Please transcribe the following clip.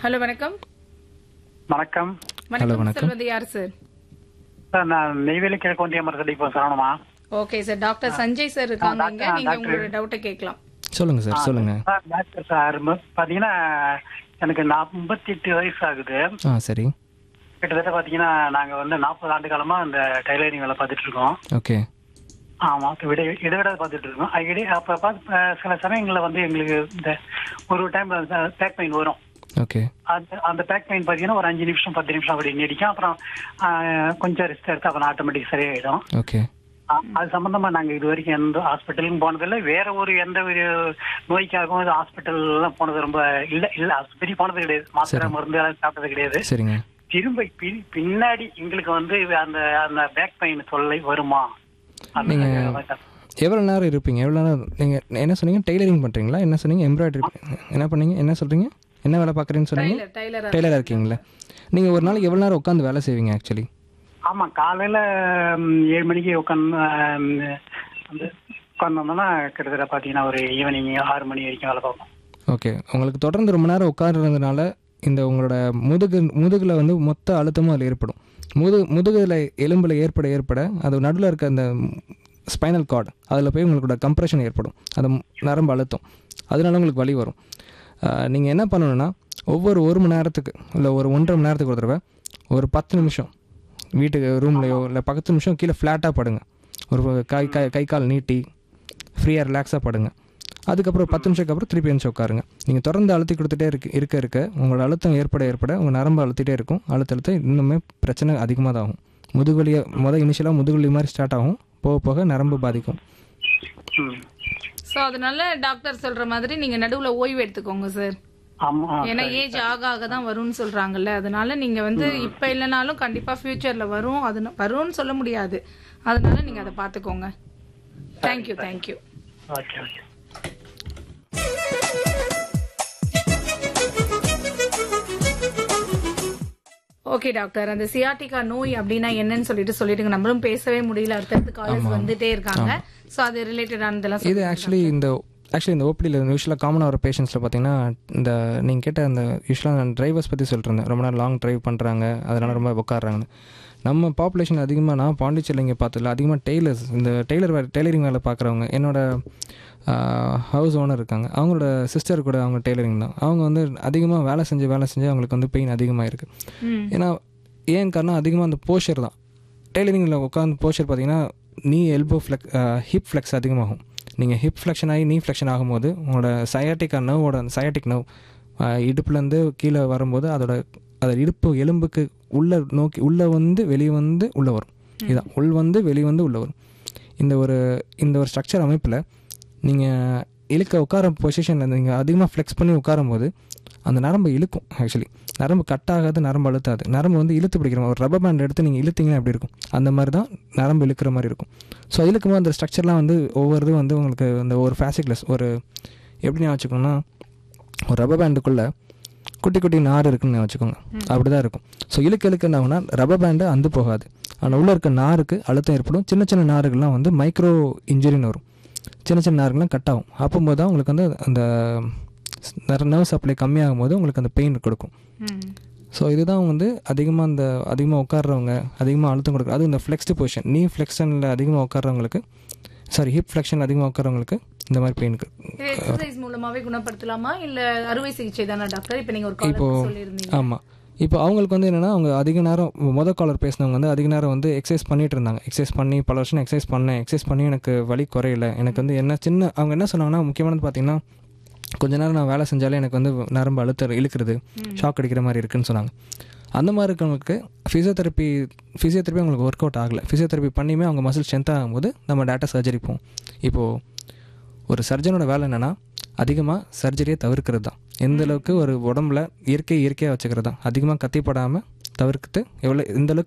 Hello வணக்கம் வணக்கம் வணக்கம் வணக்கம். சொல்வது யார் சார் சார் நான் நெய்வேலி கிழக்கு ஒன்றிய மரத்தடி இப்போ சரவணமா okay sir doctor Sanjay sir இருக்காங்க டாக்டர், இங்க நீங்க டாக்டர். உங்களோட டவுட்டை கேட்கலாம் சொல்லுங்க சார் சொல்லுங்க சார் டாக்டர் சார் ம- பாத்தீங்கன்னா எனக்கு ஐம்பத்தி எட்டு வயசு ஆகுது ஆ சரி கிட்டத்தட்ட பாத்தீங்கன்னா நாங்க வந்து நாற்பது ஆண்டு காலமா இந்த டைலரிங் வேலை பார்த்துட்டு இருக்கோம் ஓகே ஆமா விட இடைவிட பார்த்துட்டு இருக்கோம் அது இடை அப்ப பார்த்து அஹ், சில சமயங்கள்ல வந்து எங்களுக்கு இந்த ஒரு டைம்ல பேக் பெயின் வரும் ஓகே அந்த அந்த பேக் பெயின் பாத்தீங்கன்னா ஒரு அஞ்சு நிமிஷம் பத்து நிமிஷம் அப்படி நீடிக்கும் அப்புறம் அஹ், கொஞ்சம் ரெஸ்ட் எடுத்து அப்புறம் ஆட்டோமேட்டிக் சரியாயிடும் ஓகே ஆ, அது சம்பந்தமா நாங்க இது வரைக்கும் எந்த ஹாஸ்பிட்டலுக்கும் போனதில்லை வேற ஒரு எந்த ஒரு நோய்க்காகவும் இது ஹாஸ்பிட்டல் எல்லாம் போனது ரொம்ப இல்ல இல்ல ஆஸ்பத்திரி போனது கிடையாது மாத்திரை மருந்து எல்லாம் சாப்பிட்டது கிடையாது சரிங்க திரும்ப பின்- பின்னாடி எங்களுக்கு வந்து அந்த அந்த பேக் பெயின் தொல்லை வருமா அந்த நீங்க- எவ்வளோ நேரம் இருப்பீங்க எவ்வளோ நேரம் நீங்கள் என்ன சொன்னீங்க டெய்லரிங் பண்ணுறீங்களா என்ன சொன்னீங்க எம்ப்ராய்டரி என்ன பண்ணீங்க என்ன சொல்கிறீங்க என்ன வேலை பார்க்குறீங்கன்னு சொன்னீங்க டைலர் டைலர் டெய்லராக இருக்கீங்களா நீங்கள் ஒரு நாளைக்கு எவ்வளோ நேரம் உட்காந்து வேலை செய்வீங்க ஆக்சுவலி ஆமா காலையில ம், ஏழு மணிக்கு உட்காந்து வந்து உட்காந்தோம்னா கிட்டத்தட்ட பாத்தீங்கன்னா ஒரு ஈவினிங் ஆறு மணி வரைக்கும் வேலை பார்ப்போம் ஓகே உங்களுக்கு தொடர்ந்து ரொம்ப நேரம் உட்கார்றதுனால இந்த உங்களோட முதுகு முதுகில் வந்து மொத்த அழுத்தமும் அதில் ஏற்படும் முது முதுகில் எலும்பில் ஏற்பட ஏற்பட அது நடுவில் இருக்க அந்த ஸ்பைனல் கார்டு அதில் போய் உங்களோட கம்ப்ரெஷன் ஏற்படும் அது நரம்பு அழுத்தம் அதனால உங்களுக்கு வலி வரும் நீங்கள் என்ன பண்ணணும்னா ஒவ்வொரு ஒரு மணி நேரத்துக்கு இல்லை ஒரு ஒன்றரை மணி நேரத்துக்கு ஒரு தடவை ஒரு பத்து நிமிஷம் வீட்டுக்கு ரூம்லையோ இல்லை பத்து நிமிஷம் கீழே ஃப்ளாட்டாக படுங்க ஒரு கை கை கை கால் நீட்டி ஃப்ரீயாக ரிலாக்ஸாக படுங்க அதுக்கப்புறம் பத்து நிமிஷத்துக்கு அப்புறம் திருப்பி எழுந்து உட்காருங்க நீங்கள் தொடர்ந்து அழுத்தி கொடுத்துட்டே இருக்கு இருக்க இருக்க உங்களோட அழுத்தம் ஏற்பட ஏற்பட உங்கள் நரம்பு அழுத்திட்டே இருக்கும் அழுத்த அழுத்த இன்னுமே பிரச்சனை அதிகமாக தான் ஆகும் முதுகுலியை மொதல் இனிஷியலாக முதுகுலி மாதிரி ஸ்டார்ட் ஆகும் போக போக நரம்பு பாதிக்கும் ம். சோ அதனால டாக்டர் சொல்ற மாதிரி நீங்க நடுவுல ஓய்வு எடுத்துக்கோங்க சார் ஆமா ஏன்னா ஏஜ் ஆக ஆக தான் வரும்னு சொல்றாங்கல்ல அதனால நீங்க வந்து இப்ப இல்லைனாலும் கண்டிப்பா ஃபியூச்சர்ல வரும் அது வரும்னு சொல்ல முடியாது அதனால நீங்க அதை பாத்துக்கோங்க thank you thank you okay okay okay doctor அந்த சியாட்டிகா நோய் அப்படின்னா என்னன்னு சொல்லிட்டு சொல்லிட்டுங்க நம்மளும் பேசவே முடியல அடுத்தடுத்து காலேஜ் வந்துட்டே இருக்காங்க சோ அது ரிலேட்டடானதெல்லாம் இது ஆக்சுவலி இந்த ஆக்சுவலி இந்த ஓபிடியில் யூஸ்வலாக காமனாக வர பேஷண்ட்ஸில் பார்த்தீங்கன்னா இந்த நீங்கள் கேட்ட அந்த யூஸ்வலாக நான் டிரைவர்ஸ் பற்றி சொல்லிருந்தேன் ரொம்ப நேரம் லாங் டிரைவ் பண்ணுறாங்க அதனால ரொம்ப உட்காடுறாங்கன்னு நம்ம பாப்புலேஷன் அதிகமாக நான் பாண்டிச்சேரியில் இங்கே பார்த்ததில்ல அதிகமாக டெய்லர்ஸ் இந்த டெய்லர் வேலை டெய்லரிங் வேலை பார்க்குறவங்க என்னோட ஹவுஸ் ஓனர் இருக்காங்க அவங்களோட சிஸ்டர் கூட அவங்க டெய்லரிங் தான் அவங்க வந்து அதிகமாக வேலை செஞ்சு வேலை செஞ்சு அவங்களுக்கு வந்து பெயின் அதிகமாக இருக்குது ம். ஏன்னா ஏன் காரணம் அதிகமாக அந்த போஷர் தான் டெய்லரிங்கில் உட்காந்து போஷர் பார்த்தீங்கன்னா நீ எல்போ ஃப்ளெக் ஹிப் ஃப்ளெக்ஸ் அதிகமாகும் நீங்கள் ஹிப் ஃப்ளெக்ஷன் ஆகி நீ ஃப்ளெக்ஷன் ஆகும்போது உங்களோட சயாட்டிக் நர்வோட அந்த சயாட்டிக் நர்வ் இடுப்புலேருந்து கீழே வரும்போது அதோட அதோட இடுப்பு எலும்புக்கு உள்ளே நோக்கி உள்ளே வந்து வெளியே வந்து உள்ளே வரும் இதுதான் உள் வந்து வெளியே வந்து உள்ளே வரும் இந்த ஒரு இந்த ஒரு ஸ்ட்ரக்சர் அமைப்பில் நீங்கள் இழுக்க உட்கார பொசிஷனில் நீங்கள் அதிகமாக ஃப்ளெக்ஸ் பண்ணி உட்காரும் போது அந்த நரம்பு இழுக்கும் ஆக்சுவலி நரம்பு கட் ஆகாது நரம்பு அழுத்தாது நரம்பு வந்து இழுத்து பிடிக்கிற மாதிரி ஒரு ரப்பர் பேண்ட் எடுத்து நீங்கள் இழுத்தீங்கன்னா எப்படி இருக்கும் அந்த மாதிரி தான் நரம்பு இழுக்கிற மாதிரி இருக்கும் ஸோ இழுக்கும்போது அந்த ஸ்ட்ரக்சர்லாம் வந்து ஒவ்வொரு இதுவும் வந்து உங்களுக்கு அந்த ஒரு ஃபேசிக்லெஸ் ஒரு எப்படி நான் வச்சுக்கோங்கன்னா ஒரு ரப்பர் பேண்டுக்குள்ளே குட்டி குட்டி நார் இருக்குன்னு வச்சுக்கோங்க அப்படி தான் இருக்கும் ஸோ இழுக்க இழுக்க என்ன ஆகும்னா ரப்பர் பேண்டு அந்து போகாது ஆனால் உள்ளே இருக்க நாருக்கு அழுத்தம் ஏற்படும் சின்ன சின்ன நாருகள்லாம் வந்து மைக்ரோ இன்ஜுரின்னு வரும் சின்ன சின்ன நார்கள்லாம் கட் ஆகும் அப்போது தான் உங்களுக்கு வந்து அந்த நர்வ் சப்ளை கம்மியாகும் போது உங்களுக்கு அந்த பெயின் கொடுக்கும் ம். ஸோ இதுதான் வந்து அதிகமாக அந்த அதிகமாக உட்கார்றவங்க அதிகமாக அழுத்தம் கொடுக்குற அது இந்த ஃப்ளெக்ஸ்டு பொசிஷன் நீ ஃப்ளெக்ஷனில் அதிகமாக உட்கார்றவங்களுக்கு சாரி ஹிப் ஃப்ளெக்ஷன் அதிகமாக உட்கார்றவங்களுக்கு இந்த மாதிரி பெயின் இது எக்ஸசைஸ் மூலமாவே குணப்படுத்தலாமா இல்ல அறுவை சிகிச்சை தானே டாக்டர் இப்ப நீங்க ஒரு இப்போ காலேஜ் சொல்லியிருந்தீங்க ஆமாம் இப்போ அவங்களுக்கு வந்து என்னென்னா அவங்க அதிக நேரம் மொதல் காலர் பேசினவங்க வந்து அதிக நேரம் வந்து எக்ஸசைஸ் பண்ணிட்டு இருந்தாங்க எக்ஸசைஸ் பண்ணி பல வருஷம் எக்ஸசைஸ் பண்ணேன் எக்ஸசைஸ் பண்ணி எனக்கு வலி குறையல எனக்கு வந்து என்ன சின்ன அவங்க என்ன சொன்னாங்கன்னா முக்கியமானது பார்த்தீங்கன்னா கொஞ்ச நேரம் நான் வேலை செஞ்சாலே எனக்கு வந்து நரம்பு அழுத்த இழுக்கிறது ஷாக் அடிக்கிற மாதிரி இருக்குன்னு சொன்னாங்க அந்த மாதிரி இருக்கவங்களுக்கு ஃபிசியோதெரப்பி ஃபிசியோதெரப்பி அவங்களுக்கு ஒர்க் அவுட் ஆகலை ஃபிசியோதெரப்பி பண்ணியுமே அவங்க மசில் ஸ்ட்ரென்த் ஆகும்போது நம்ம டேட்டா சர்ஜரி போவோம் இப்போது ஒரு சர்ஜனோட வேலை என்னென்னா அதிகமாக சர்ஜரியை தவிர்க்கிறது தான் எந்த அளவுக்கு ஒரு உடம்புல இயற்கை இயற்கையாக வச்சுக்கிறது தான் அதிகமாக கத்திப்படாமல் தவிர்த்து எவ்வளோ எந்த அளவுக்கு